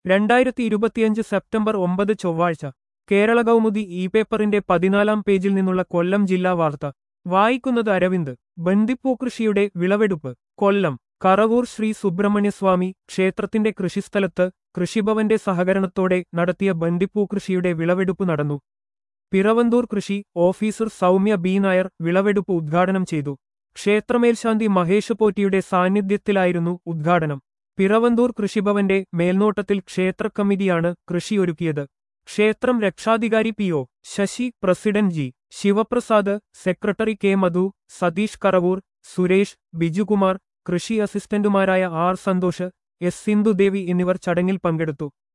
രണ്ടായിരത്തി ഇരുപത്തിയഞ്ച് സെപ്റ്റംബർ ഒമ്പത് ചൊവ്വാഴ്ച കേരള കൗമുദി ഇ പേപ്പറിന്റെ പതിനാലാം പേജിൽ നിന്നുള്ള കൊല്ലം ജില്ലാ വാർത്ത വായിക്കുന്നത് അരവിന്ദ് ബന്ദിപ്പൂ കൃഷിയുടെ വിളവെടുപ്പ് കൊല്ലം കറവൂർ ശ്രീ സുബ്രഹ്മണ്യസ്വാമി ക്ഷേത്രത്തിന്റെ കൃഷിസ്ഥലത്ത് കൃഷിഭവന്റെ സഹകരണത്തോടെ നടത്തിയ ബന്ദിപ്പൂ കൃഷിയുടെ വിളവെടുപ്പ് നടന്നു പിറവന്തൂർ കൃഷി ഓഫീസർ സൗമ്യ ബി നായർ വിളവെടുപ്പ് ഉദ്ഘാടനം ചെയ്തു ക്ഷേത്രമേൽശാന്തി മഹേഷ് പോറ്റിയുടെ സാന്നിധ്യത്തിലായിരുന്നു ഉദ്ഘാടനം പിറവന്തൂർ കൃഷിഭവന്റെ മേൽനോട്ടത്തിൽ ക്ഷേത്ര കമ്മിറ്റിയാണ് കൃഷിയൊരുക്കിയത് ക്ഷേത്രം രക്ഷാധികാരി P O Sasi president G Sivaprasad secretary K Madhu Satheesh Karavoor Suresh Bijukumar കൃഷി അസിസ്റ്റന്റുമാരായ ആർ സന്തോഷ് എസ് സിന്ധുദേവി എന്നിവർ ചടങ്ങിൽ പങ്കെടുത്തു